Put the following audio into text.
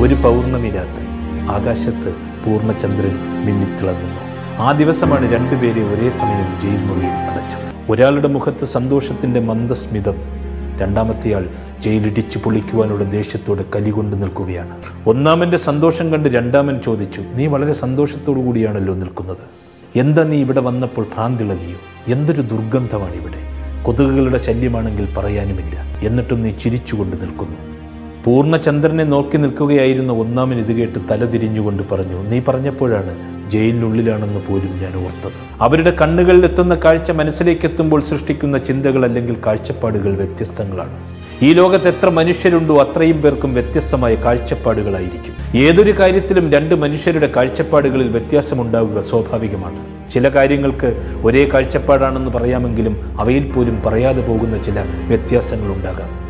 ഒരു പൗർണമി രാത്രി ആകാശത്ത് പൂർണ്ണചന്ദ്രൻ മിന്നിത്തിളങ്ങുന്നു ആ ദിവസമാണ് രണ്ടുപേരെ ഒരേ സമയം ജയിൽ മുറിയിൽ അടച്ചത് ഒരാളുടെ മുഖത്ത് സന്തോഷത്തിൻ്റെ മന്ദസ്മിതം രണ്ടാമത്തെയാൾ ജയിലിടിച്ചു പൊളിക്കുവാനുള്ള ദേഷ്യത്തോടെ കലികൊണ്ട് നിൽക്കുകയാണ് ഒന്നാമൻ്റെ സന്തോഷം കണ്ട് രണ്ടാമൻ ചോദിച്ചു നീ വളരെ സന്തോഷത്തോടു കൂടിയാണല്ലോ നിൽക്കുന്നത് എന്താ നീ ഇവിടെ വന്നപ്പോൾ ഭ്രാന്തിളകിയോ എന്തൊരു ദുർഗന്ധമാണ് ഇവിടെ കൊതുകുകളുടെ ശല്യമാണെങ്കിൽ പറയാനുമില്ല എന്നിട്ടും നീ ചിരിച്ചുകൊണ്ട് നിൽക്കുന്നു പൂർണ്ണചന്ദ്രനെ നോക്കി നിൽക്കുകയായിരുന്ന ഒന്നാമൻ ഇത് കേട്ട് തല തിരിഞ്ഞുകൊണ്ട് പറഞ്ഞു നീ പറഞ്ഞപ്പോഴാണ് ജയിലിനുള്ളിലാണെന്ന് പോലും ഞാൻ ഓർത്തത് അവരുടെ കണ്ണുകളിൽ എത്തുന്ന കാഴ്ച മനസ്സിലേക്ക് എത്തുമ്പോൾ സൃഷ്ടിക്കുന്ന ചിന്തകൾ അല്ലെങ്കിൽ കാഴ്ചപ്പാടുകൾ വ്യത്യസ്തങ്ങളാണ് ഈ ലോകത്ത് എത്ര മനുഷ്യരുണ്ടോ അത്രയും പേർക്കും വ്യത്യസ്തമായ കാഴ്ചപ്പാടുകളായിരിക്കും ഏതൊരു കാര്യത്തിലും രണ്ട് മനുഷ്യരുടെ കാഴ്ചപ്പാടുകളിൽ വ്യത്യാസമുണ്ടാവുക സ്വാഭാവികമാണ് ചില കാര്യങ്ങൾക്ക് ഒരേ കാഴ്ചപ്പാടാണെന്ന് പറയാമെങ്കിലും അവയിൽ പോലും പറയാതെ പോകുന്ന ചില വ്യത്യാസങ്ങളുണ്ടാകാം